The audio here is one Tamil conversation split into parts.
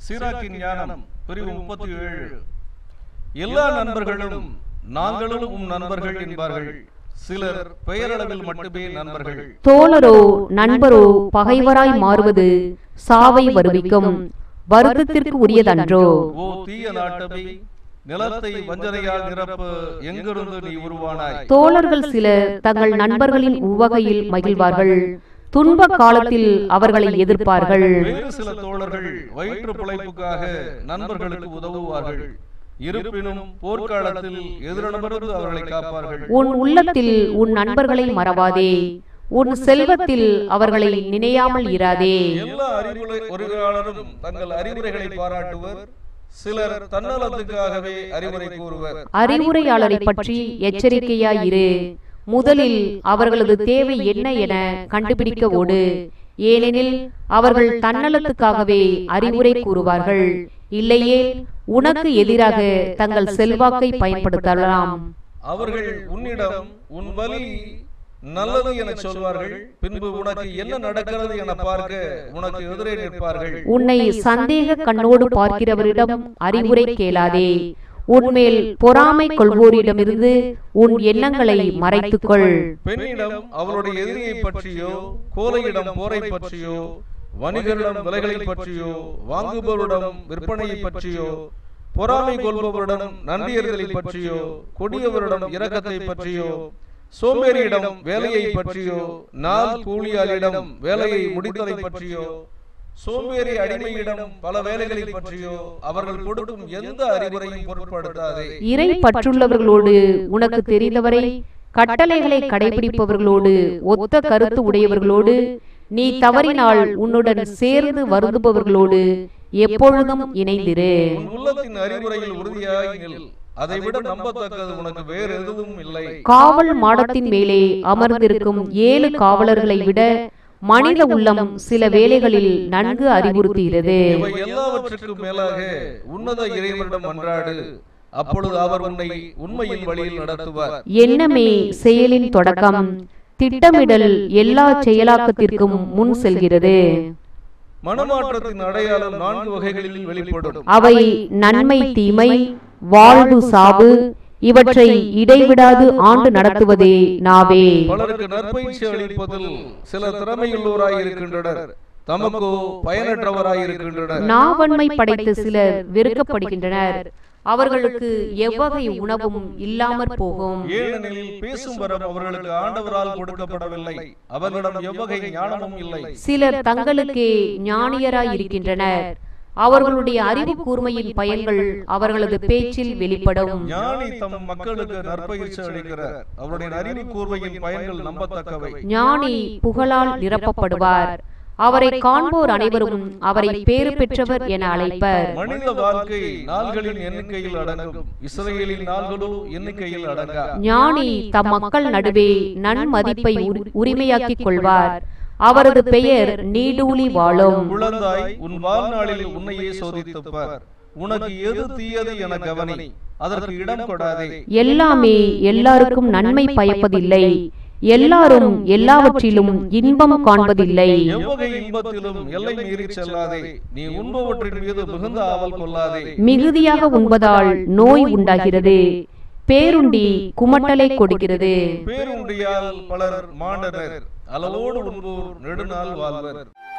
சீராக்கின் ஞானம் பிரிவு முப்பத்தி ஏழு எல்லா நண்பர்களும் நாங்களும் உம் நண்பர்கள் என்பார்கள் சிலர் பெயரளவில் மட்டுமே நண்பர்கள் தோழரோ நண்பரோ பகைவராய் மாறுவது சாவை வருவிக்கும் வருத்தத்திற்கு உரியதன்றோ ஓ தீய நாட்டமே நிலத்தை வஞ்சனையால் நிரப்ப எங்கிருந்து நீ உருவானாய் தோழர்கள் சிலர் தங்கள் நண்பர்களின் உவகையில் மகிழ்வார்கள் துன்ப காலத்தில் அவர்களை எதிர்ப்பார்கள் வேறு சில தோழர்கள் வயிற்று பிழைப்புக்காக நண்பர்களுக்கு உதவுவார்கள் இருப்பினும் போர்க்காலத்தில் எதிரிடமிருந்து அவர்களை காப்பார்கள் உன் உள்ளத்தில் உன் நண்பர்களை மறவாதே உன் செல்வத்தில் அவர்களை நினையாமல் இராதே எல்லா அறிவுரை ஒருகாலரும் தங்கள் அறிவுரைகளை பாராட்டுவர் சிலர் தன்னலத்துக்காகவே அறிவுரை கூறுவர் அறிவுரையாளரை பற்றி எச்சரிக்கையாயிரு முதலில் அவர்களது தேவை என்ன என கண்டுபிடிக்க ஓடு ஏனெனில் அவர்கள் தன்னலத்துக்காகவே அறிவுரை கூறுவார்கள் இல்லையே உனக்கு எதிராக தங்கள் செல்வாக்கை பயன்படுத்தலாம் அவர்கள் உன்னிடம் உன் வழி நல்லது என சொல்வார்கள் பின்பு உனக்கு என்ன நடக்கிறது என பார்க்க உனக்கு எதிரே நிற்பார்கள் உன்னை சந்தேக கண்ணோடு பார்க்கிறவரிடம் அறிவுரை கேளாதே உன்மேல் பொறாமை கொள்வோரிடமிருந்து உன் எண்ணங்களை மறைத்துக்கொள் பெண்ணிடம் அவளுடைய எதிரியை பற்றியோ கோலையிடம் போரை பற்றியோ வணிகரிடம் விலைகளை பற்றியோ வாங்குபவரிடம் விற்பனையை பற்றியோ பொறாமை கொள்பவரிடம் நன்றியர்களை பற்றியோ கொடியவரிடம் இரக்கத்தை பற்றியோ சோம்பேறியிடம் வேலையை பற்றியோ நாள் கூலியாளிடம் வேலையை முடித்ததை பற்றியோ சோம்பேறி அடிமையிடம் பல வேலைகளை பற்றியோ அவர்கள் கொடுக்கும் எந்த அறிவுரையும் பொருட்படுத்தாதே இறை பற்றுள்ளவர்களோடு உனக்கு தெரிந்தவரை கட்டளைகளை கடைபிடிப்பவர்களோடு ஒத்த கருத்து உடையவர்களோடு நீ தவறினால் உன்னுடன் சேர்ந்து வருந்துபவர்களோடு எப்பொழுதும் இணைந்திரு உன் உள்ளத்தின் அறிவுரையில் உறுதியாய் நில் அதைவிட நம்பத்தக்கது உனக்கு வேறு எதுவும் இல்லை காவல் மாடத்தின் மேலே அமர்ந்திருக்கும் ஏழு காவலர்களை விட மனித உள்ளம் சில வேளைகளில் நன்கு அறிவுறுத்துகிறது இவை எல்லாவற்றுக்கும் மேலாக உன்னத இறைவனிடம் மன்றாடு அப்பொழுது அவர் உன்னை உண்மையின் வழியில் நடத்துவார் எண்ணமே செயலின் தொடக்கம் திட்டமிடல் எல்லா செயலாக்கத்திற்கும் முன் செல்கிறது மனமாற்றத்தின் அடையாளம் நான்கு வகைகளில் வெளிப்படும் அவை நன்மை தீமை வாழ்வு சாவு இவற்றை இடைவிடாது ஆண்டு நடத்துவதே நாவே பலருக்கு நற்பயிற்சி அளிப்பதில் சில திறமையுள்ளோராய் இருக்கின்றனர் தமக்கோ பயனற்றவராய் இருக்கின்றனர் நாவன்மை படைத்த சிலர் வெறுக்கப்படுகின்றனர் அவர்களுக்கு எவ்வகை உணவும் இல்லாமற் போகும் ஏனெனில் பேசும் வரம் அவர்களுக்கு ஆண்டவரால் கொடுக்கப்படவில்லை அவர்களிடம் எவ்வகை ஞானமும் இல்லை சிலர் தங்களுக்கே ஞானியராய் இருக்கின்றனர் அவர்களுடைய அறிவு கூர்மையின் பயன்கள் அவர்களது பேச்சில் வெளிப்படும் ஞானி தம் மக்களுக்கு நற்பயிற்சி அளிக்கிறார் அவருடைய அறிவு கூர்மையின் பயன்கள் நம்பத்தக்கவை ஞானி புகழால் நிரப்பப்படுவார் அவரை காண்போர் அனைவரும் அவரை பேறு பெற்றவர் என அழைப்பர் மனித வாழ்க்கை நாள்களின் எண்ணிக்கையில் அடங்கும் இஸ்ரேலின் நாள்களோ எண்ணிக்கையில் அடங்கா ஞானி தம் மக்கள் நடுவே நன்மதிப்பை உரி- உரிமையாக்கிக் கொள்வார் அவரது பெயர் நீடூழி வாழும் குழந்தாய் உன் வாழ்நாளில் உன்னையே சோதித்துப் பார் உனக்கு எது தீயது என கவனி அதற்கு இடம் கொடாதே எல்லாமே எல்லாருக்கும் நன்மை பயப்பதில்லை எல்லாரும் எல்லாவற்றிலும் இன்பம் காண்பதில்லை எவ்வகை இன்பத்திலும் எல்லை மீறி செல்லாதே நீ உண்பவற்றின் மீது மிகுந்த ஆவல் கொள்ளாதே மிகுதியாக உண்பதால் நோய் உண்டாகிறது பேருண்டி குமட்டலை கொடுக்கிறது பேருண்டியால் பலர் மாண்டனர் அளவோடு உண்போர் நெடுநாள் வாழ்வர்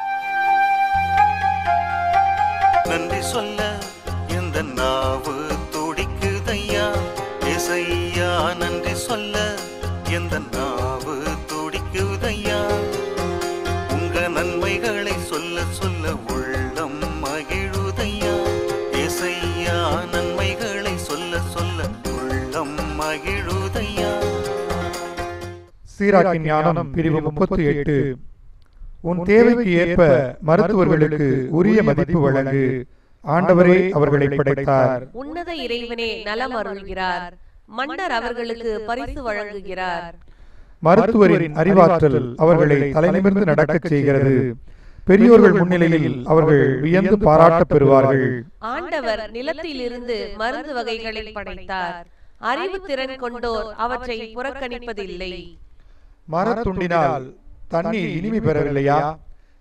நன்றி சொல்ல எந்த நாவு துடிக்குதையா இசையா நன்றி சொல்ல எந்த நாவு துடிக்குதையா உங்க நன்மைகளை சொல்ல சொல்ல உள்ளம் மகிழுதையா இசையா நன்மைகளை சொல்ல சொல்ல உள்ளம் மகிழுதையா சீராக்கின் ஞானம் பிரிவு முப்பத்தி எட்டு உன் தேவைக்கு ஏற்ப மருத்துவர்களுக்கு உரிய மதிப்பு வழங்கு ஆண்டவரே அவர்களை படைத்தார் உன்னத இறைவனே நலம் அருள்கிறார் மன்னர் அவர்களுக்கு பரிசு வழங்குகிறார் மருத்துவரின் அறிவாற்றல் அவர்களை தலைநிமிர்ந்து நடக்கச் செய்கிறது பெரியோர்கள் முன்னிலையில் அவர்கள் வியந்து பாராட்டப் பெறுவார்கள் ஆண்டவர் நிலத்திலிருந்து மருந்து வகைகளை படைத்தார் அறிவு திறன் கொண்டோர் அவற்றை புறக்கணிப்பதில்லை மரத்துண்டினால் தண்ணீர் இனிமை பெறவில்லையா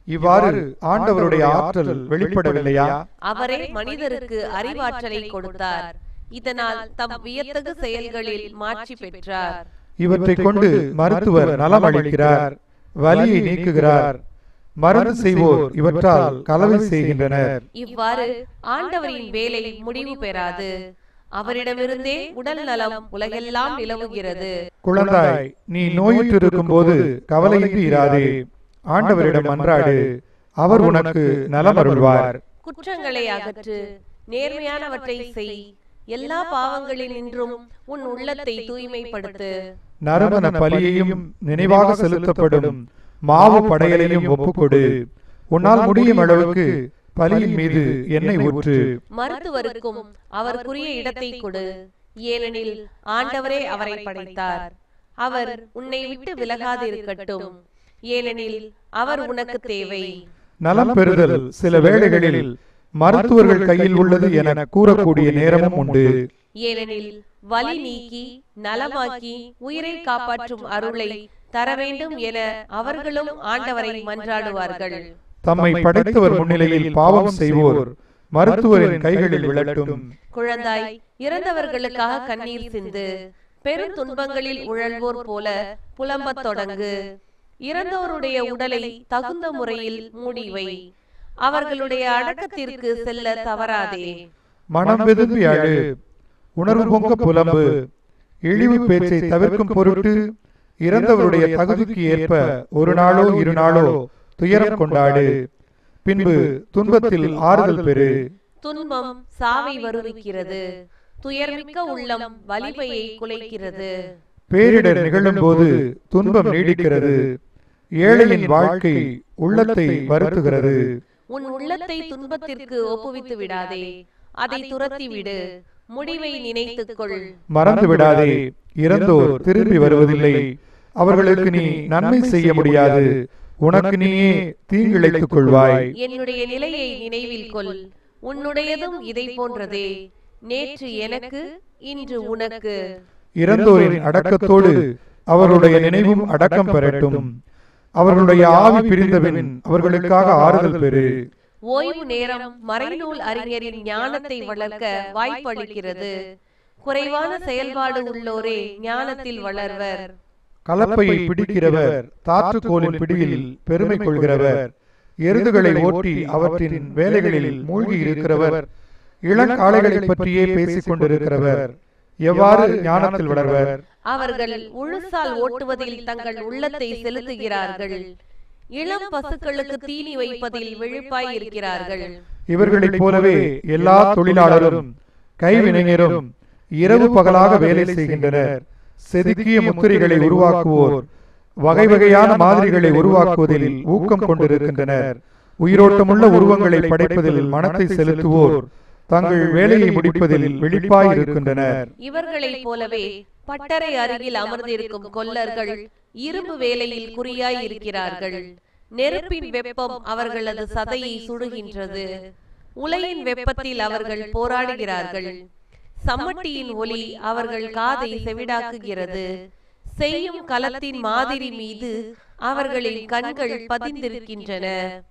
இவ்வாறு ஆண்டவருடைய ஆற்றல் வெளிப்படவில்லையா அவரே மனிதருக்கு அறிவாற்றலை கொடுத்தார் இதனால் தம் வியத்தகு செயல்களில் மாட்சி பெற்றார் இவற்றை கொண்டு மருத்துவர் நலம் அளிக்கிறார் வலியை நீக்குகிறார் மருந்து செய்வோர் இவற்றால் கலவை செய்கின்றனர் இவ்வாறு ஆண்டவரின் வேலை முடிவு பெறாது அவரிடமிருந்தே உடல் நலம் உலகெல்லாம் நிலவுகிறது குழந்தாய் நீ நோயுற்றிருக்கும் போது கவலையின்றி இராதே ஆண்டவரிடம் மன்றாடு அவர் உனக்கு நலம் அருள்வார் குற்றங்களை அகற்று நேர்மையானவற்றை செய் எல்லா பாவங்களினின்றும் உன் உள்ளத்தை தூய்மைப்படுத்து நறுமண பலியையும் நினைவாக செலுத்தப்படும் மாவு படையலையும் ஒப்புக்கொடு உன்னால் முடியும் அளவுக்கு பலியின் மீது எண்ணெய் ஊற்று மருத்துவருக்கும் அவருக்குரிய இடத்தை கொடு ஏனெனில் ஆண்டவரே அவரை படைத்தார் அவர் உன்னை விட்டு விலகாதிருக்கட்டும் ஏனெனில் அவர் உனக்கு தேவை நலம் பெறுதல் சில வேளைகளில் மருத்துவர்கள் கையில் உள்ளது என கூறக்கூடிய நேரமும் உண்டு ஏனெனில் வலி நீக்கி நலமாக்கி உயிரை காப்பாற்றும் அருளை தர வேண்டும் என அவர்களும் ஆண்டவரை மன்றாடுவார்கள் தம்மை படைத்தவர் முன்னிலையில் பாவம் செய்வோர் மருத்துவரின் கைகளில் விழட்டும் குழந்தாய் இறந்தவர்களுக்காக கண்ணீர் சிந்து பெரும் துன்பங்களில் உழல்வோர் போல புலம்பத் தொடங்கு இறந்தோருடைய உடலை தகுந்த முறையில் மூடி வை அவர்களுடைய அடக்கத்திற்கு செல்ல தவறாதே மனம் வெதும்பி அழு உணர்வு பொங்க புலம்பு இழிவு பேச்சை தவிர்க்கும் பொருட்டு இறந்தவருடைய தகுதிக்கு ஏற்ப ஒரு நாளோ இரு நாளோ துயரம் கொண்டாடு பின்பு துன்பத்தில் ஆறுதல் பெறு துன்பம் சாவை வருவிக்கிறது துயர்மிக்க உள்ளம் வலிமையை குலைக்கிறது பேரிடர் நிகழும் போது துன்பம் நீடிக்கிறது ஏழையின் வாழ்க்கை உள்ளத்தை வருத்துகிறது உன் உள்ளத்தை துன்பத்திற்கு ஒப்புவித்து விடாதே அதை துரத்தி விடு முடிவை நினைத்துக் கொள் மறந்து விடாதே இறந்தோர் திரும்பி வருவதில்லை அவர்களுக்கு நீ நன்மை செய்ய முடியாது உனக்கு நீயே தீங்கிழைத்துக் கொள்வாய் என்னுடைய நிலையை நினைவில் கொள் உன்னுடையதும் இதை போன்றதே நேற்று எனக்கு இன்று உனக்கு இறந்தோரின் அடக்கத்தோடு அவர்களுடைய நினைவும் அடக்கம் பெறட்டும் அவர்களுடைய ஆவி பிரிந்தபின் அவர்களுக்காக ஆறுதல் பெறு ஓய்வு நேரம் மறைநூல் அறிஞரின் ஞானத்தை வளர்க்க வாய்ப்பளிக்கிறது குறைவான செயல்பாடு உள்ளோரே ஞானத்தில் வளர்வர் கலப்பையை பிடிக்கிறவர் தாற்றுக்கோலின் பிடியில் பெருமை கொள்கிறவர் எருதுகளை ஓட்டி அவற்றின் வேலைகளில் மூழ்கி இருக்கிறவர் இளங்காளைகளை பற்றியே பேசிக் கொண்டிருக்கிறவர் எவ்வாறு ஞானத்தில் வளர்வர் அவர்கள் உழுசால் ஓட்டுவதில் தங்கள் உள்ளத்தை செலுத்துகிறார்கள் இளம் பசுக்களுக்கு தீனி வைப்பதில் விழிப்பாய் இருக்கிறார்கள் இவர்களைப் போலவே எல்லா தொழிலாளரும் கைவினைஞரும் இரவு பகலாக வேலை செய்கின்றனர் செதுக்கிய முத்திரைகளை உருவாக்குவோர் வகை வகையான மாதிரிகளை உருவாக்குவதில் ஊக்கம் கொண்டிருக்கின்றனர் உயிரோட்டமுள்ள உருவங்களை படைப்பதில் மனத்தை செலுத்துவோர் தங்கள் வேலையை முடிப்பதில் விழிப்பாய் இருக்கின்றனர் இவர்களைப் போலவே பட்டறை அருகில் அமர்ந்திருக்கும் கொல்லர்கள் இரும்பு வேலையில் குறியாய் இருக்கிறார்கள் நெருப்பின் வெப்பம் அவர்களது சதையை சுடுகின்றது உலையின் வெப்பத்தில் அவர்கள் போராடுகிறார்கள் சம்மட்டியின் ஒலி அவர்கள் காதை செவிடாக்குகிறது செய்யும் கலத்தின் மாதிரி மீது அவர்களின் கண்கள் பதிந்திருக்கின்றன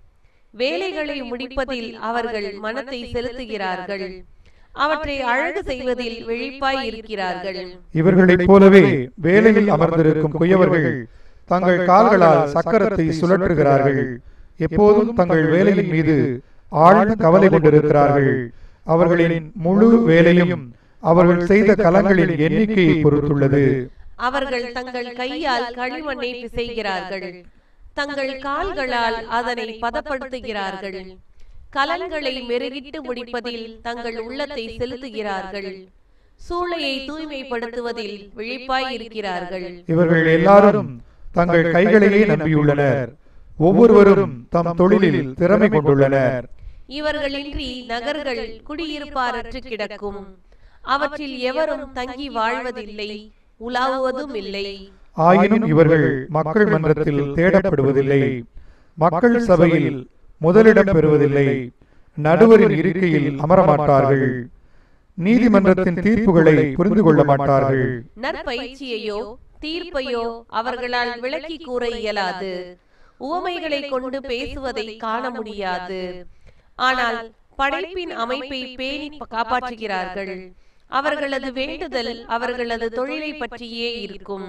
வேலைகளை முடிப்பதில் அவர்கள் மனத்தை செலுத்துகிறார்கள் அவற்றை அழகு செய்வதில் விழிப்பாய் இருக்கிறார்கள் இவர்களைப் போலவே வேலையில் அமர்ந்திருக்கும் குயவர்கள் தங்கள் கால்களால் சக்கரத்தை சுழற்றுகிறார்கள் எப்போதும் தங்கள் வேலையின் மீது ஆழ்ந்த கவலை கொண்டிருக்கிறார்கள் அவர்களின் முழு வேலையும் அவர்கள் செய்த கலங்களின் எண்ணிக்கையை பொறுத்துள்ளது அவர்கள் தங்கள் கையால் களிமண்ணை பிசைகிறார்கள் தங்கள் கால்களால் அதனை பதப்படுத்துகிறார்கள் கலன்களை மெருகிட்டு முடிப்பதில் தங்கள் உள்ளத்தை செலுத்துகிறார்கள் சூளையை தூய்மைப்படுத்துவதில் விழிப்பாய் இருக்கிறார்கள் இவர்கள் எல்லாரும் தங்கள் கைகளையே நம்பியுள்ளனர் ஒவ்வொருவரும் தம் தொழிலில் திறமை கொண்டுள்ளனர் இவர்களின்றி நகர்கள் குடியிருப்பாரற்று கிடக்கும் அவற்றில் எவரும் தங்கி வாழ்வதில்லை உலாவுவதும் இல்லை ஆயினும் இவர்கள் மக்கள் மன்றத்தில் தேடப்படுவதில்லை மக்கள் சபையில் முதலிடம் பெறுவதில்லை நடுவரின் இருக்கையில் அமரமாட்டார்கள் நீதிமன்றத்தின் தீர்ப்புகளை புரிந்து கொள்ள மாட்டார்கள் நற்பயிற்சியையோ தீர்ப்பையோ அவர்களால் விளக்கி கூற இயலாது உவமைகளை கொண்டு பேசுவதை காண முடியாது ஆனால் படைப்பின் அமைப்பை பேணி காப்பாற்றுகிறார்கள் அவர்களது வேண்டுதல் அவர்களது தொழிலை பற்றியே இருக்கும்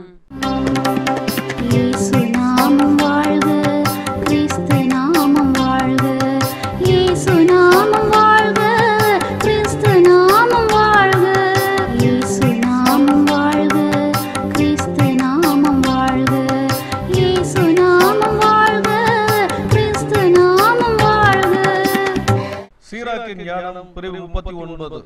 இயேசு நாமம் வாழ்க கிறிஸ்து நாமம் வாழ்க இயேசு நாமம் வாழ்க கிறிஸ்து நாமம் வாழ்க இயேசு நாமம் வாழ்க கிறிஸ்து நாமம் வாழ்க இயேசு நாமம் வாழ்க கிறிஸ்து நாமம் வாழ்க சீராக்கின் ஞானம் பிரிவு முப்பத்தி ஒன்பது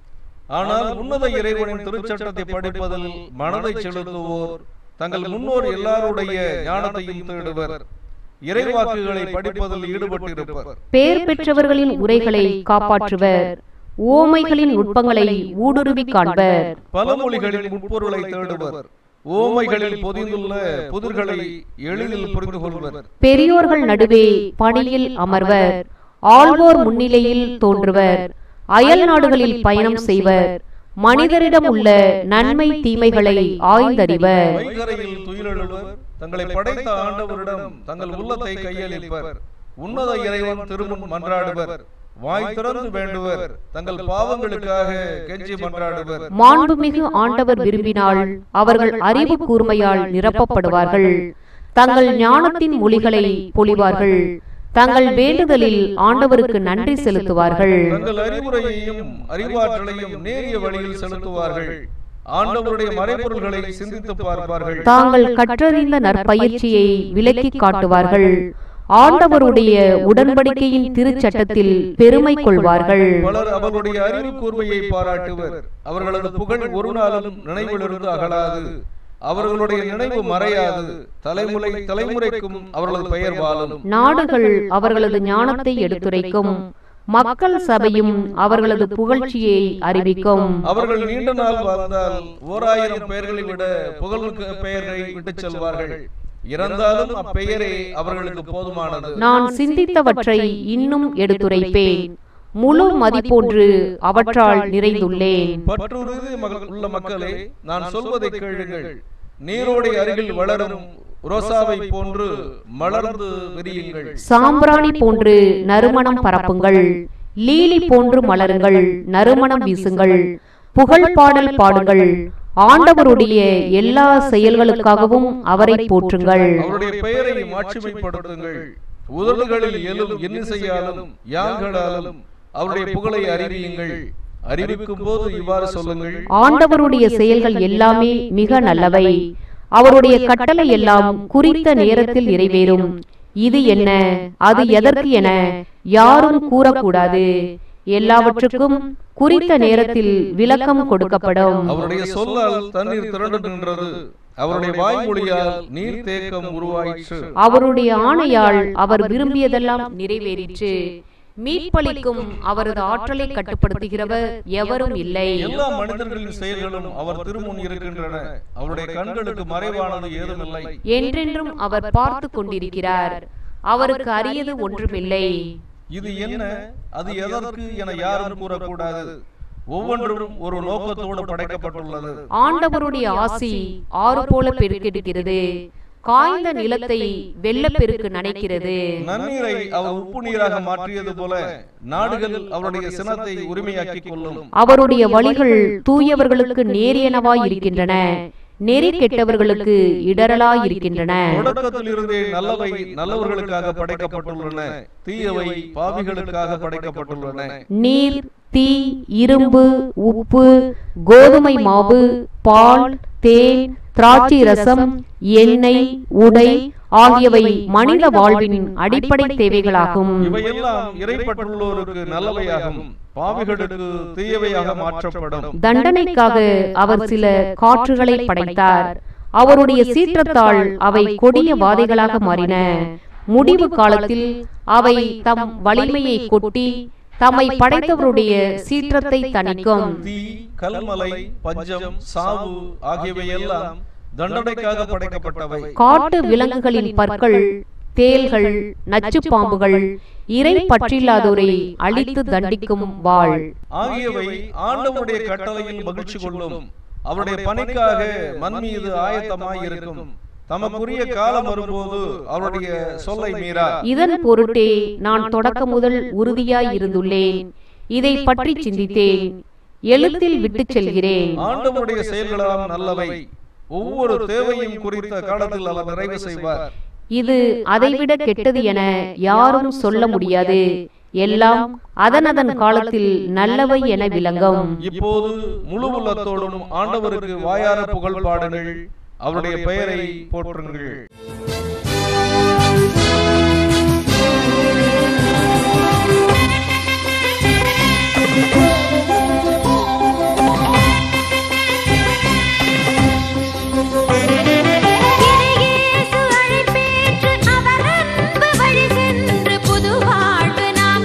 ஆனால் உன்னத இறைவனின் திருச்சட்டத்தை படிப்பதில் மனதை செலுத்துவோர் தங்கள் முன்னோர் எல்லாருடைய ஞானத்தையும் தேடுவர் இறைவாக்குகளை படிப்பதில் ஈடுபட்டிருப்பர் பேர் பெற்றவர்களின் உரைகளை காப்பாற்றுவர் ஓமைகளின் நுட்பங்களை ஊடுருவி காண்பர் பலமொழிகளின் உட்பொருளை தேடுவர் ஓமைகளில் பொதிந்துள்ள புதிர்களை எளிதில் புரிந்து கொள்வர் பெரியோர்கள் நடுவே பணியில் அமர்வர் ஆள்வோர் முன்னிலையில் தோன்றுவர் அயல் நாடுகளில் பயணம் செய்வர் மனிதரிடம் உள்ள நன்மை தீமைகளை ஆய்ந்தறிவர் வைகரையில் துயிலெழுவர் தங்களை படைத்த ஆண்டவரிடம் தங்கள் உள்ளத்தை கையளிப்பர் உன்னத இறைவன் திருமுன் மன்றாடுவர் வாய் திறந்து வேண்டுவர் தங்கள் பாவங்களுக்காக கெஞ்சி மன்றாடுவர் மாண்புமிகு ஆண்டவர் விரும்பினால் அவர்கள் அறிவு கூர்மையால் நிரப்பப்படுவார்கள் தங்கள் ஞானத்தின் மொழிகளை பொழிவார்கள் தங்கள் வேண்டுதலில் ஆண்டவருக்கு நன்றி செலுத்துவார்கள் தங்கள் அறிவுரையையும் அறிவாற்றலையும் நேரிய வழியில் செலுத்துவார்கள் ஆண்டவருடைய மறைபொருள்களை சிந்தித்து பார்ப்பார்கள் தாங்கள் கற்றறிந்த நற்பயிற்சியை விலக்கிக் காட்டுவார்கள் ஆண்டவருடைய உடன்படிக்கையின் திருச்சட்டத்தில் பெருமை கொள்வார்கள் பலர் அவர்களுடைய அறிவு கூர்மையை பாராட்டுவர் அவர்களது புகழ் ஒரு நாளும் நினைவிலிருந்து அகலாது அவர்களுடைய நினைவு மறையாது தலைமுறை தலைமுறைக்கும் அவர்களது பெயர் வாழும் நாடுகள் அவர்களது ஞானத்தை எடுத்துரைக்கும் மக்கள் சபையும் அவர்களது புகழ்ச்சியை அறிவிக்கும் அவர்கள் நீண்ட நாள் வாழ்ந்தால் ஓர் ஆயிரம் பெயர்களை விட புகழ்மிக்க பெயரை விட்டுச் செல்வார்கள் இறந்தாலும் அப்பெயரே அவர்களுக்கு போதுமானது நான் சிந்தித்தவற்றை இன்னும் எடுத்துரைப்பேன் முழு மதிப்போன்று அவற்றால் நிறைந்துள்ளேன் பற்றுறுதி மகள் உள்ள மக்களே நான் சொல்வதை கேளுங்கள் நீரோடை அருகில் வளரும் ரோசாவை போன்று மலர்ந்து விரியுங்கள் சாம்பிராணி போன்று நறுமணம் பரப்புங்கள் லீலி போன்று மலருங்கள் நறுமணம் வீசுங்கள் புகழ் பாடல் பாடுங்கள் ஆண்டவருடைய எல்லா செயல்களுக்காகவும் அவரை போற்றுங்கள் அவருடைய பெயரை மாட்சிமைப்படுத்துங்கள் உதடுகளில் எழும் இன்னிசையாலும் யாங்களாலும் அவருடைய புகழை அறிவியுங்கள் அறிவிக்கும் போது இவ்வாறு சொல்லுங்கள் ஆண்டவருடைய செயல்கள் எல்லாமே மிக நல்லவை அவருடைய கட்டளை எல்லாம் குறித்த நேரத்தில் நிறைவேறும் இது என்ன அது எதற்கு என யாரும் கூறக்கூடாது எல்லாவற்றுக்கும் குறித்த நேரத்தில் விளக்கம் கொடுக்கப்படும் அவருடைய சொல்லால் தண்ணீர் திரண்டு நின்றது அவருடைய வாய்மொழியால் நீர் தேக்கம் உருவாயிற்று அவருடைய ஆணையால் அவர் விரும்பியதெல்லாம் நிறைவேறிற்று மீட்பளிக்கும் அவரது ஆற்றலை கட்டுப்படுத்துகிறவர் எவரும் இல்லை எல்லா மனிதர்களின் செயல்களும் அவர் திருமுன் இருக்கின்றன அவருடைய கண்களுக்கு மறைவானது ஏதுமில்லை என்றென்றும் அவர் பார்த்து கொண்டிருக்கிறார் அவருக்கு அரியது ஒன்றுமில்லை இது என்ன அது எதற்கு என யாரும் கூறக்கூடாது ஒவ்வொன்றும் ஒரு நோக்கத்தோடு படைக்கப்பட்டுள்ளது ஆண்டவருடைய ஆசி ஆறு போல பெருக்கெடுக்கிறது காய்ந்த நிலத்தை வெள்ளப்பெருக்கு நனைக்கிறது நன்னீரை அவர் உப்பு நீராக மாற்றியது போல நாடுகள் அவருடைய சினத்தை உரிமையாக்கிக் கொள்ளும் அவருடைய வழிகள் தூயவர்களுக்கு நேரியனவாய் இருக்கின்றன நெறி கெட்டவர்களுக்கு இடரலாய் இருக்கின்றன தொடக்கத்தில் இருந்தே நல்லவை நல்லவர்களுக்காக படைக்கப்பட்டுள்ளன தீயவை பாவிகளுக்காக படைக்கப்பட்டுள்ளன நீர் தீ இரும்பு உப்பு கோதுமை மாவு பால் தேன் திராட்சை ரசம் எண்ணெய் உடை ஆகியவை மனித வாழ்வின் அடிப்படை தேவைகளாகும் இவையெல்லாம் இறைப்பட்டுள்ளோருக்கு நல்லவையாகும் பாவிகளுக்கு தீயவையாக மாற்றப்படும் தண்டனைக்காக அவர் சில காற்றுகளை படைத்தார் அவருடைய சீற்றத்தால் அவை கொடிய வாதைகளாக மாறின முடிவு காலத்தில் அவை தம் வலிமையை கொட்டி தம்மை படைத்தவருடைய சீற்றத்தை தணிக்கும் தீ கல்மலை பஞ்சம் சாவு ஆகியவையெல்லாம் தண்டனைக்காக படைக்கப்பட்டவை காட்டு விலங்குகளின் பற்கள் தேள்கள் நச்சுப் பாம்புகள் இறை பற்றில்லாதோரை அழித்து தண்டிக்கும் வாள் ஆகியவை ஆண்டவருடைய கட்டளையில் மகிழ்ச்சி கொள்ளும் அவருடைய பணிக்காக மண் மீது ஆயத்தமாய் இருக்கும் தமக்குரிய காலம் வரும்போது அவருடைய சொல்லை மீறா இதன் பொருட்டே நான் தொடக்க முதல் உறுதியாய் இருந்துள்ளேன் இதை பற்றி சிந்தித்தேன் எழுத்தில் விட்டுச் செல்கிறேன் ஆண்டவருடைய செயல்களாம் நல்லவை ஒவ்வொரு தேவையும் குறித்த காலத்தில் அவர் நிறைவு செய்வார் இது அதைவிட கெட்டது என யாரும் சொல்ல முடியாது எல்லாம் அதனதன் காலத்தில் நல்லவை என விளங்கும் இப்போது முழு உள்ளத்தோடும் ஆண்டவருக்கு வாயார புகழ் பாடுங்கள் அவருடைய பெயரை போற்றுங்கள் இறையேசு அழைப்பேற்று அவர் அன்பு வழி சென்று புது வாழ்வு நாம்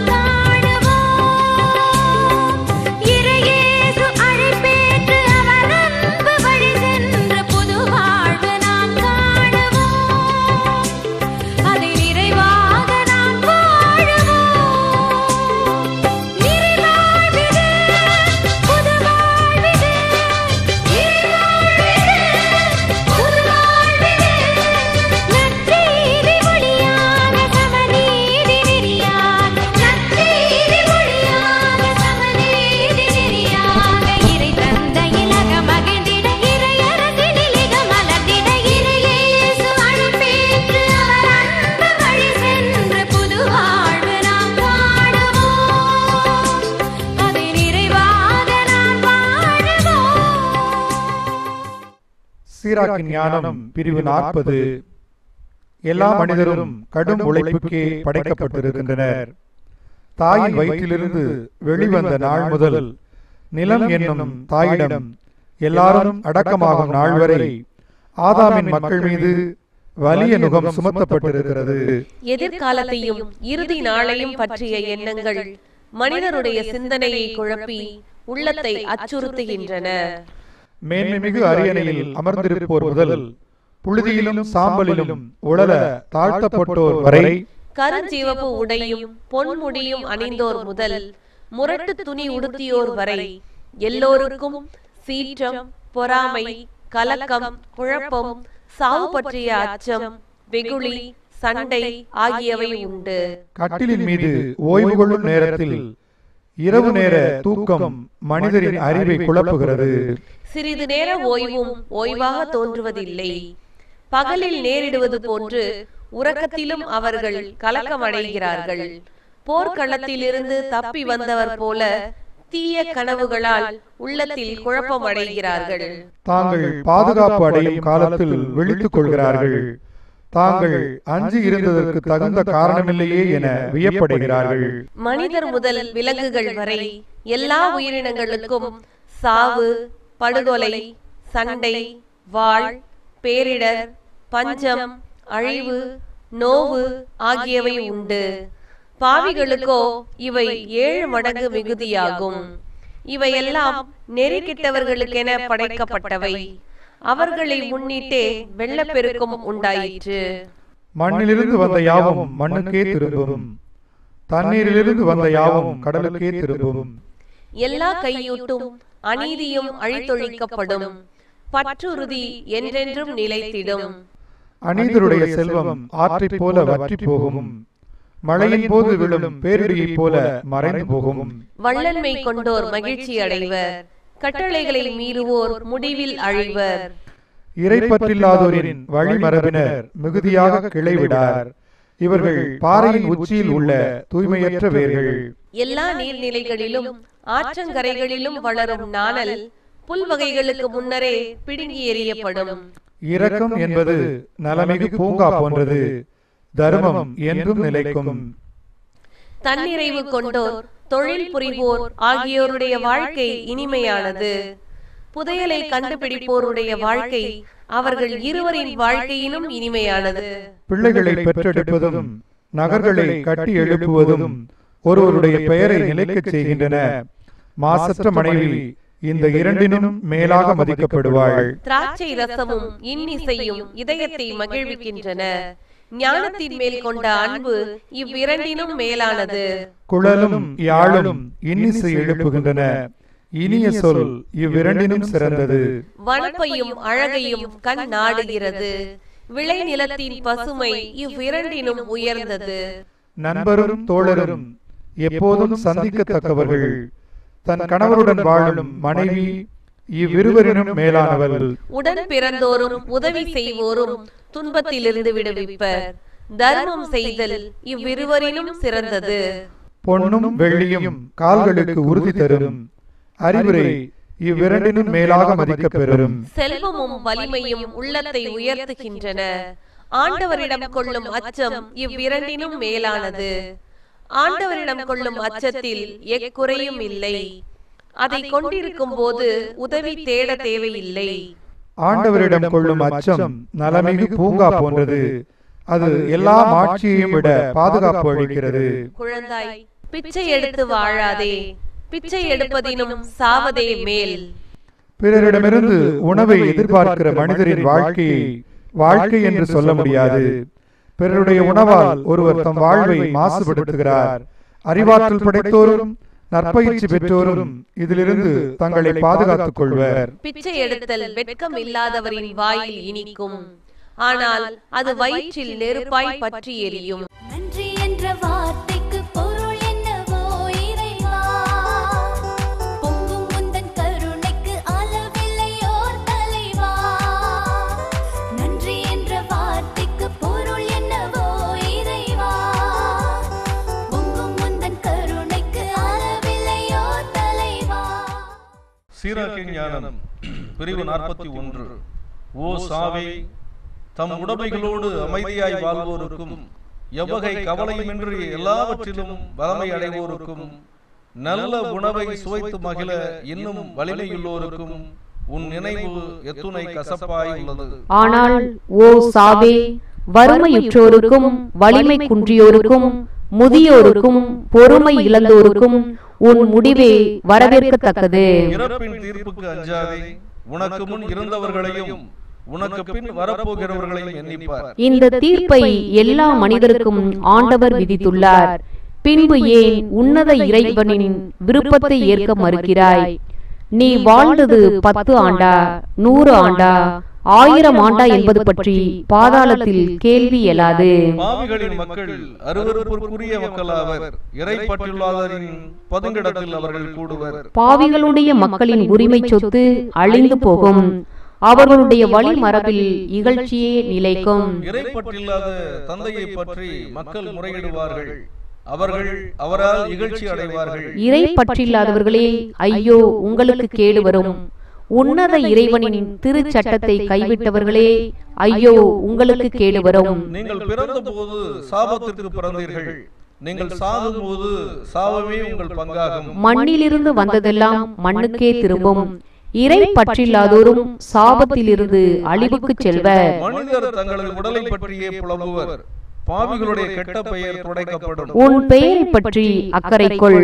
காணுவோம் இறையேசு அழைப்பேற்று அவர் அன்பு வழி சென்று புது வாழ்வு நாம் காணுவோம் அதில் நிறைவாக நாம் வாழுவோம் நிறைவாழ்விது புது வாழ்விது நிறைவாழ்விது புது வாழ்விது நற்செய்தி மொழியாக சமநீதி நெறியாக நற்செய்தி மொழியாக சமநீதி நெறியாக இறை தந்தையிலக மகிழ்ந்திட இறையரசினிலிக மலர்ந்திட இறையேசு அழைப்பேற்று அவர் அன்பு வழி சென்று புது வாழ்வு நாம் காணுவோம் அதை நிறைவாக நாம் வாழுவோம் சீராக்கின் ஞானம் பிரிவு நாற்பது எல்லா மனிதரும் கடும் உழைப்புக்கே படைக்கப்பட்டிருக்கின்றனர் தாயின் வயிற்றிலிருந்து வெளிவந்த நாள் முதல் நிலம் என்னும் தாயிடம் எல்லாரும் அடக்கமாகும் நாள் வரை ஆதாமின் மக்கள் மீது வலிய நுகம் சுமத்தப்பட்டிருக்கிறது எதிர்காலத்தையும் இறுதி நாளையும் பற்றிய எண்ணங்கள் மனிதருடைய சிந்தனையை குழப்பி உள்ளத்தை அச்சுறுத்துகின்றன மேன்மைமிகு அரியணையில் அமர்ந்திருப்போர் முதல் புழுதியிலும் சாம்பலிலும் உழல தாழ்த்தப்பட்டோர் வரை கருஞ்சிவப்பு உடையும் பொன்முடியும் அணிந்தோர் முதல் முரட்டு துணி உடுத்தியோர் வரை எல்லோருக்கும் சீற்றம் பொறாமை கலக்கம் குழப்பம் சாவு பற்றிய அச்சம் வெகுளி சண்டை ஆகியவை உண்டு கட்டிலின் மீது ஓய்வு கொள்ளும் நேரத்தில் இரவு நேர தூக்கம் மனிதரின் அறிவை குழப்புகிறது சிறிது நேர ஓய்வும் ஓய்வாக தோன்றுவதில்லை பகலில் நேரிடுவது போன்று உறக்கத்திலும் அவர்கள் கலக்கமடைகிறார்கள் போர்க்களத்திலிருந்து தப்பி வந்தவர் போல தீய கனவுகளால் உள்ளத்தில் குழப்பமடைகிறார்கள் தாங்கள் பாதுகாப்பு அடையும் காலத்தில் விழித்துக் கொள்கிறார்கள் தாங்கள் அஞ்சி இருந்ததற்கு தகுந்த காரணமில்லையே என வியப்படைகிறார்கள் மனிதர் முதல் விலங்குகள் வரை எல்லா உயிரினங்களுக்கும் சாவு படுகொலை சண்டை வாழ் பேரிடர் பஞ்சம் அழிவு நோவு ஆகியவை உண்டு பாவிகளுக்கோ இவை ஏழு மடங்கு மிகுதியாகும் இவையெல்லாம் நெறிக்கிட்டவர்களுக்கென படைக்கப்பட்டவை அவர்களை முன்னிட்டே வெள்ளப்பெருக்கம் உண்டாயிற்று மண்ணிலிருந்து வந்த யாவும் மண்ணுக்கே திரும்பும் தண்ணீரிலிருந்து வந்த யாவும் கடலுக்கே திரும்பும் எல்லா கையூட்டும் அநீதியும் அழித்தொழிக்கப்படும் பற்றுறுதி என்றென்றும் நிலைத்திடும் அநீதருடைய செல்வம் ஆற்றைப் போல வற்றி போகும் மழையின் போது விழும் பேரிடியைப் போல மறைந்து போகும் வள்ளன்மை கொண்டோர் மகிழ்ச்சி அடைவர் கட்டளைகளை மீறுவோர் முடிவில் அழிவர் இறைப்பற்றில்லாதோரின் வழிமரபினர் மிகுதியாக கிளைவிடார் இவர்கள் பாறையின் உச்சியில் உள்ள தூய்மையற்ற வேர்கள் எல்லா நீர்நிலைகளிலும் ஆற்றங்கரைகளிலும் வளரும் நாணல் புல் வகைகளுக்கு முன்னரே பிடுங்கி எறியப்படும் இரக்கம் என்பது நலமிகு பூங்கா போன்றது தர்மம் என்றும் நிலைக்கும் தன்னிறைவு கொண்டோர் தொழில் புரிவோர் ஆகியோருடைய வாழ்க்கை இனிமையானது புதையலை கண்டுபிடிப்போருடைய வாழ்க்கை அவர்கள் இருவரின் வாழ்க்கையிலும் இனிமையானது பிள்ளைகளை பெற்றெடுப்பதும் நகர்களை கட்டி எழுப்புவதும் ஒருவருடைய பெயரை நிலைக்கச் செய்கின்றன மாசற்ற மனைவி இந்த இரண்டினும் மேலாக மதிக்கப்படுவாள் திராட்சை ரசமும் இன்னிசையும் இதயத்தை மகிழ்விக்கின்றன ஞானத்தின் மேல் கொண்ட அன்பு இவ்விரண்டினும் மேலானது குழலும் யாழும் இன்னிசை எழுப்புகின்றன இனிய சொல் இவ்விரண்டினும் சிறந்தது வனப்பையும் அழகையும் கண் நாடுகிறது விளைநிலத்தின் பசுமை இவ்விரண்டினும் உயர்ந்தது நண்பரும் தோழரும் எப்போதும் சந்திக்கத்தக்கவர்கள் தன் கணவருடன் வாழும் மனைவி இவ்விருவரினும் மேலானவள் உடன் பிறந்தோரும் உதவி செய்வோரும் துன்பத்திலிருந்து விடுவிப்பர் தர்மம் செய்தல் இவ்விருவரினும் சிறந்தது பொன்னும் வெள்ளியும் கால்களுக்கு உறுதி தரும் அறிவுரை இவ்விரண்டினும் மேலாக மதிக்கப் பெறும் செல்வமும் வலிமையும் உள்ளத்தை உயர்த்துகின்றன ஆண்டவரிடம் கொள்ளும் அச்சம் இவ்விரண்டினும் மேலானது ஆண்டவரிடம் கொள்ளும் அச்சத்தில் எக்குறையும் இல்லை அதை கொண்டிருக்கும் போது உதவி தேட தேவையில்லை ஆண்டவரிடம் கொள்ளும் அச்சம் நலமிகு பூங்கா போன்றது அது எல்லா மாட்சியையும் விட பாதுகாப்பு அளிக்கிறது குழந்தாய் பிச்சை எடுத்து வாழாதே பிச்சை எடுப்பதினும் சாவதே மேல் பிறரிடமிருந்து உணவை எதிர்பார்க்கிற மனிதரின் வாழ்க்கையை வாழ்க்கை என்று சொல்ல முடியாது பிறருடைய உணவால் ஒருவர் தம் வாழ்வை மாசுபடுத்துகிறார் அறிவாற்றல் படைத்தோரும் நற்பயிற்சி பெற்றோரும் இதிலிருந்து தங்களை பாதுகாத்துக் கொள்வர் பிச்சை எடுத்தல் வெட்கம் இல்லாதவரின் வாயில் இனிக்கும் ஆனால் அது வயிற்றில் நெருப்பாய் பற்றி எரியும் நன்றி என்ற வார்த்தைக்கு பொருள் என்னவோ இறைவா பொங்கும் உந்தன் கருணைக்கு அளவில்லையோர் தலைவா நன்றி என்ற வார்த்தைக்கு பொருள் என்னவோ இறைவா பொங்கும் உந்தன் கருணைக்கு அளவில்லையோர் தலைவா சீராக்கின் ஞானம் பிரிவு நாற்பத்தி ஒன்று ஓ சாவே தம் உடைமைகளோடு அமைதியாய் வாழ்வோருக்கும் எவ்வகை கவலையுமின்றி எல்லாவற்றிலும் வளமை அடைவோருக்கும் நல்ல உணவை சுவைத்து மகிழ இன்னும் வலிமையுள்ளோருக்கும் உன் நினைவு எத்துணை கசப்பாய் உள்ளது ஆனால் ஓ சாவே வறுமையுற்றோருக்கும் வலிமை குன்றியோருக்கும் முதியோருக்கும் பொறுமை இழந்தோருக்கும் உன் முடிவே வரவேற்கத்தக்கது இறப்பின் தீர்ப்புக்கு அஞ்சாதே உனக்கு முன் இருந்தவர்களையும் உனக்கு பின் வரப்போகிறவர்களையும் எண்ணிப்பார் இந்த தீர்ப்பை எல்லா மனிதருக்கும் ஆண்டவர் விதித்துள்ளார் பின்பு ஏன் உன்னத இறைவனின் விருப்பத்தை ஏற்க மறுக்கிறாய் நீ வாழ்ந்தது பத்து ஆண்டா நூறு ஆண்டா ஆயிரம் ஆண்டா என்பது பற்றி பாதாளத்தில் கேள்வி எழாது பாவிகளின் மக்கள் அருவருப்புக்குரிய மக்களாவர் இறைப்பற்றுள்ளாதரின் பதுங்கிடத்தில் அவர்கள் கூடுவர் பாவிகளுடைய மக்களின் உரிமை சொத்து அழிந்து போகும் அவர்களுடைய வழிமரபில் இகழ்ச்சியே நிலைக்கும் இறைப்பற்றில்லாத தந்தையை பற்றி மக்கள் முறையிடுவார்கள் அவர்கள் அவரால் இகழ்ச்சி அடைவார்கள் இறை பற்றில்லாதவர்களே ஐயோ உங்களுக்கு கேடு வரும் உன்னத இறைவனின் திருச்சட்டத்தை கைவிட்டவர்களே ஐயோ உங்களுக்கு கேடு வரும் நீங்கள் பிறந்த போது சாபத்திற்கு பிறந்தீர்கள் நீங்கள் சாகும் போது சாவமே உங்கள் பங்காகும் மண்ணிலிருந்து வந்ததெல்லாம் மண்ணுக்கே திரும்பும் இறை பற்றில்லாதோரும் சாபத்திலிருந்து அழிவுக்குச் செல்வர் மனிதர் தங்களது உடலை பற்றியே புலம்புவர் பாவிகளுடைய கெட்ட பெயர் துடைக்கப்படும் உன் பெயரை பற்றி அக்கறை கொள்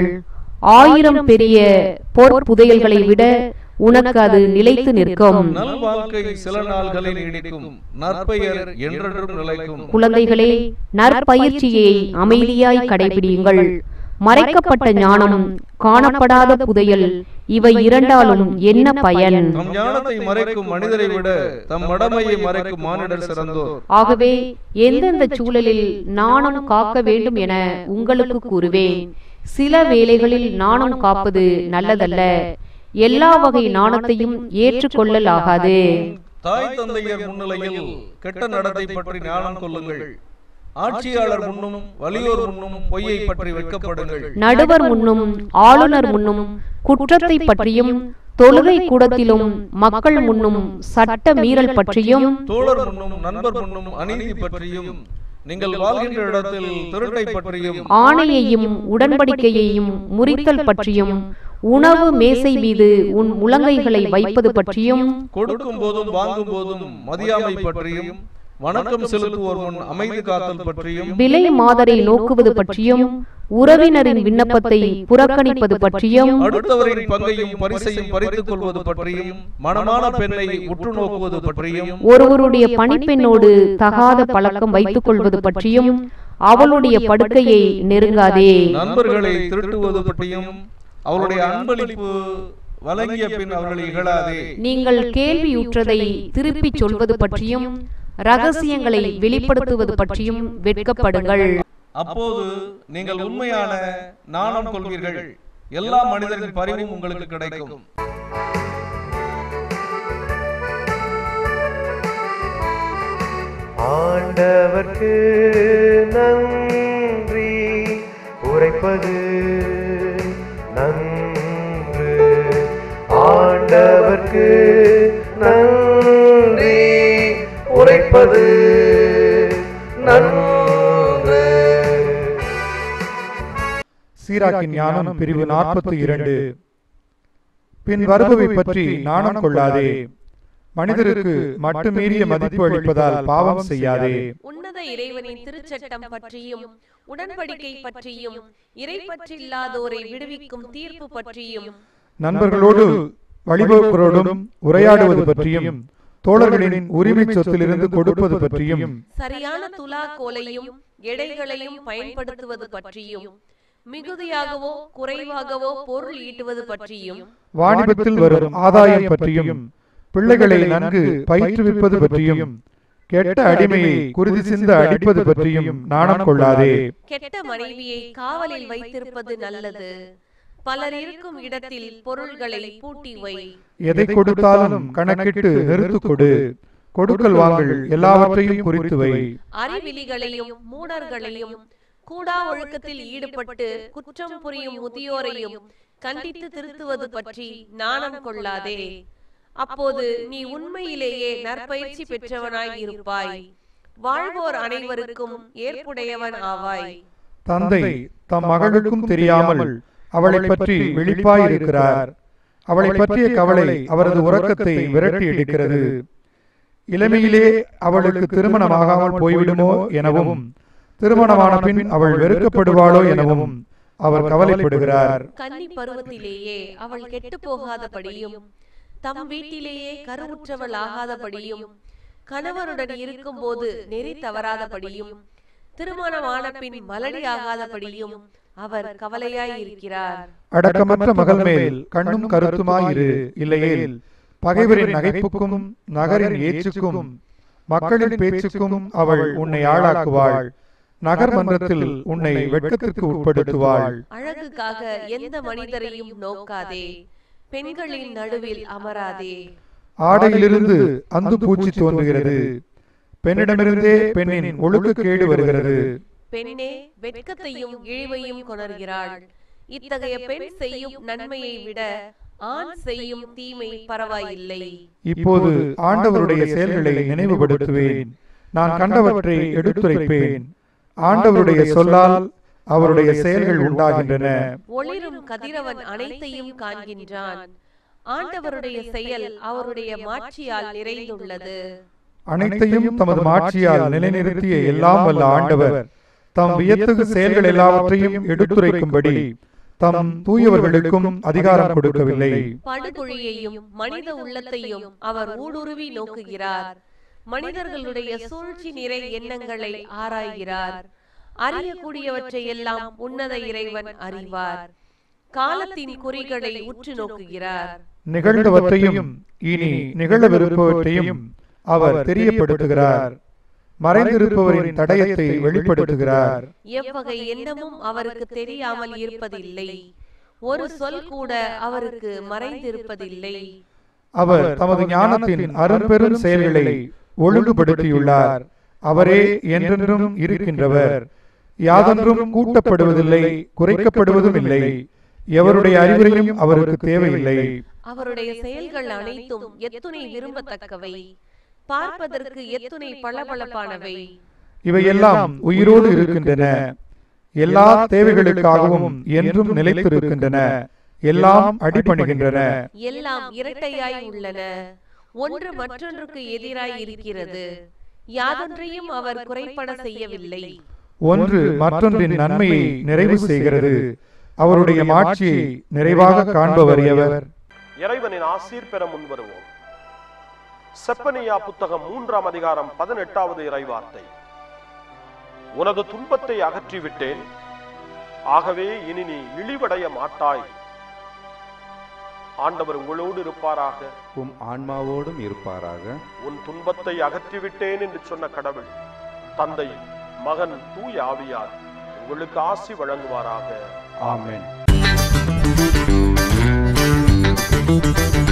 ஆயிரம் பெரிய போர் புதையல்களை விட உனக்கு அது நிலைத்து நிற்கும் நல் வாழ்க்கை சில நாள்களில் நீடிக்கும் நற்பெயர் என்றென்றும் நிலைக்கும் குழந்தைகளே நற்பயிற்சியை அமைதியாய் கடைபிடியுங்கள் மறைக்கப்பட்ட ஞானம் காணப்படாத புதையல் இவை இரண்டாலும் என்ன பயன் தம் ஞானத்தை மறைக்கும் மனிதரை விட தம் மடமையை மறைக்கும் மானிடர் சிறந்தோர் ஆகவே எந்தெந்த சூழலில் நாணம் காக்க வேண்டும் என உங்களுக்கு கூறுவேன் சில வேளைகளில் நாணம் காப்பது நல்லதல்ல எல்லா வகை நாணத்தையும் ஏற்றுக்கொள்ளல் ஆகாது தாய் தந்தையர் முன்னிலையில் கெட்ட நடத்தை பற்றி ஞானம் கொள்ளுங்கள் ஆட்சியாளர் முன்னும் வலியோர் முன்னும் பொய்யை பற்றி வெட்கப்படுங்கள் நடுவர் முன்னும் ஆளுநர் முன்னும் குற்றத்தை பற்றியும் தொழுகை கூடத்திலும் மக்கள் முன்னும் சட்ட மீறல் பற்றியும் தோழர் முன்னும் நண்பர் முன்னும் அநீதி பற்றியும் நீங்கள் வாழ்கின்ற இடத்தில் திருட்டை பற்றியும் ஆணையையும் உடன்படிக்கையையும் முறித்தல் பற்றியும் உணவு மேசை மீது உன் முழங்கைகளை வைப்பது பற்றியும் கொடுக்கும் போதும் வாங்கும் போதும் மதியாமை பற்றியும் வணக்கம் செலுத்துவோர் முன் அமைதி காத்தல் பற்றியும் விலை மாதரை நோக்குவது பற்றியும் உறவினரின் விண்ணப்பத்தை புறக்கணிப்பது பற்றியும் அடுத்தவரின் பங்கையும் பரிசையும் பறித்துக் கொள்வது பற்றியும் மனமான பெண்ணை உற்று நோக்குவது பற்றியும் ஒருவருடைய பணிப்பெண்ணோடு தகாத பழக்கம் வைத்துக் கொள்வது பற்றியும் அவளுடைய படுக்கையை நெருங்காதே நண்பர்களை திருட்டுவது பற்றியும் அவருடைய அன்பளிப்பு வழங்கிய பின் அவர்களை இகழாதே நீங்கள் கேள்வியுற்றதை திருப்பிச் சொல்வது பற்றியும் ரகசியங்களை வெளிப்படுத்துவது பற்றியும் வெட்கப்படுங்கள் அப்போது நீங்கள் உண்மையான நாணம் கொள்வீர்கள் எல்லா மனிதரின் பரிவும் உங்களுக்கு கிடைக்கும் ஆண்டவர்க்கு நன்றி உரைப்பது நன்று ஆண்டவர்க்கு நன்றி உரைப்பது நன்று சீராக்கின் ஞானம் பிரிவு நாற்பத்தி இரண்டு பின் வருபவை பற்றி நாணம் கொள்ளாதே மனிதருக்கு மட்டுமீறிய மதிப்பு அளிப்பதால் பாவம் செய்யாதே உன்னத இறைவனின் திருச்சட்டம் பற்றியும் உடன்படிக்கை பற்றியும் இறைப்பற்றில்லாதோரை விடுவிக்கும் தீர்ப்பு பற்றியும் நண்பர்களோடு வழிபோக்கரோடும் உரையாடுவது பற்றியும் தோழர்களின் உரிமை சொத்திலிருந்து கொடுப்பது பற்றியும் சரியான துலா கோலையும் எடைகளையும் பயன்படுத்துவது பற்றியும் மிகுதியாகவோ குறைவாகவோ பொருள் ஈட்டுவது பற்றியும் வாணிபத்தில் வரும் ஆதாயம் பற்றியும் பிள்ளைகளை நன்கு பயிற்றுவிப்பது பற்றியும் கெட்ட அடிமையை குருதி சிந்த அடிப்பது பற்றியும் நாணம் கொள்ளாதே கெட்ட மனைவியை காவலில் வைத்திருப்பது நல்லது பலர் இருக்கும் இடத்தில் பொருள்களை பூட்டி வை எதை கொடுத்தாலும் கணக்கிட்டு நிறுத்து கொடு கொடுக்கல் வாங்கல் எல்லாவற்றையும் குறித்து வை அறிவிலிகளையும் மூடர்களையும் கூடா ஒழுக்கத்தில் ஈடுபட்டு குற்றம் புரியும் முதியோரையும் கண்டித்து திருத்துவது பற்றி நாணம் கொள்ளாதே அப்போது நீ உண்மையிலேயே நற்பயிற்சி பெற்றவனாய் இருப்பாய் வாழ்வோர் அனைவருக்கும் ஏற்புடையவன் ஆவாய் தந்தை தம் மகளுக்கும் தெரியாமல் அவளை பற்றி விழிப்பாயிருக்கிறார் அவளை பற்றிய கவலை அவரது உறக்கத்தை விரட்டி எடுக்கிறது இளமையிலே அவளுக்கு திருமணமாகாமல் போய்விடுமோ எனவும் திருமணமான பின் அவள் வெறுக்கப்படுவாளோ எனவும் அவர் கவலைப்படுகிறார் கன்னி பருவத்திலேயே அவள் கெட்டு போகாதபடியும் தம் வீட்டிலேயே கருவுற்றவள் ஆகாதபடியும் கணவருடன் இருக்கும்போது நெறி தவறாதபடியும் திருமணமான பின் மலடி ஆகாதபடியும் அவர் கவலையாய் இருக்கிறார் அடக்கமற்ற மகள் மேல் கண்ணும் கருத்துமாயிரு இல்லையேல் பகைவரின் நகைப்புக்கும் நகரின் ஏச்சுக்கும் மக்களின் பேச்சுக்கும் அவள் உன்னை ஆளாக்குவாள் நகர் மன்றத்தில் உன்னை வெட்கத்திற்கு உட்படுத்துவாள் அழகுக்காக எந்த மனிதரையும் நோக்காதே பெண்களின் நடுவில் அமராதே ஆடையிலிருந்து அந்து பூச்சி தோன்றுகிறது பெண்ணிடமிருந்தே பெண்ணின் ஒழுக்கக்கேடு வருகிறது பெண்ணே வெட்கத்தையும் இழிவையும் கொணர்கிறாள் இத்தகைய பெண் செய்யும் நன்மையை விட ஆண் செய்யும் தீமை பரவாயில்லை இப்போது ஆண்டவருடைய செயல்களை நினைவுபடுத்துவேன் நான் கண்டவற்றை எடுத்துரைப்பேன் ஆண்டவருடைய சொல்லால் அவருடைய செயல்கள் உண்டாகின்றன ஒளிரும் கதிரவன் அனைத்தையும் காண்கின்றான் ஆண்டவருடைய செயல் அவருடைய மாட்சியால் நிறைந்துள்ளது அனைத்தையும் தமது மாட்சியால் நிலைநிறுத்திய எல்லாம் வல்ல ஆண்டவர் தம் வியத்தகு செயல்கள் எல்லாவற்றையும் எடுத்துரைக்கும்படி தம் தூயவர்களுக்கும் அதிகாரம் கொடுக்கவில்லை படுகுழியையும் மனித உள்ளத்தையும் அவர் ஊடுருவி நோக்குகிறார் மனிதர்களுடைய சூழ்ச்சி நிறை எண்ணங்களை ஆராய்கிறார் அறியக்கூடியவற்றை எல்லாம் உன்னத இறைவன் அறிவார் காலத்தின் குறிகளை உற்று நோக்குகிறார் நிகழ்ந்தவற்றையும் இனி நிகழவிருப்பவற்றையும் அவர் தெரியப்படுத்துகிறார் மறைந்திருப்பவரின் தடயத்தை வெளிப்படுத்துகிறார் எவ்வகை எண்ணமும் அவருக்கு தெரியாமல் இருப்பதில்லை ஒரு சொல் கூட அவருக்கு மறைந்திருப்பதில்லை அவர் தமது ஞானத்தின் அரும்பெரும் செயல்களை ஒழுங்குபடுத்தியுள்ளார் அவரே என்றென்றும் இருக்கின்றவர் யாதொன்றும் கூட்டப்படுவதில்லை குறைக்கப்படுவதும் இல்லை எவருடைய அறிவுரையும் அவருக்கு தேவையில்லை அவருடைய செயல்கள் அனைத்தும் எத்துணை விரும்பத்தக்கவை பார்ப்பதற்கு எத்துணை பளபளப்பானவை இவையெல்லாம் உயிரோடு இருக்கின்றன எல்லா தேவைகளுக்காகவும் என்றும் நிலைத்திருக்கின்றன எல்லாம் அடிபணிகின்றன எல்லாம் இரட்டையாய் உள்ளன ஒன்று மற்றொன்றுக்கு எதிராய் இருக்கிறது யாதொன்றையும் அவர் குறைபட செய்யவில்லை ஒன்று மற்றொன்றின் நன்மையை நிறைவு செய்கிறது அவருடைய மாட்சியை நிறைவாக காண்பவர் எவர் இறைவனின் ஆசீர் பெற முன்வருவோம் செப்பனியா புத்தகம் மூன்றாம் அதிகாரம் பதினெட்டாவது இறைவார்த்தை உனது துன்பத்தை அகற்றிவிட்டேன் ஆகவே இனி நீ இழிவடைய மாட்டாய் ஆண்டவர் உங்களோடு இருப்பாராக உம் ஆன்மாவோடும் இருப்பாராக உன் துன்பத்தை அகற்றிவிட்டேன் என்று சொன்ன கடவுள் தந்தை மகன் தூய ஆவியார் உங்களுக்கு ஆசி வழங்குவாராக ஆமென்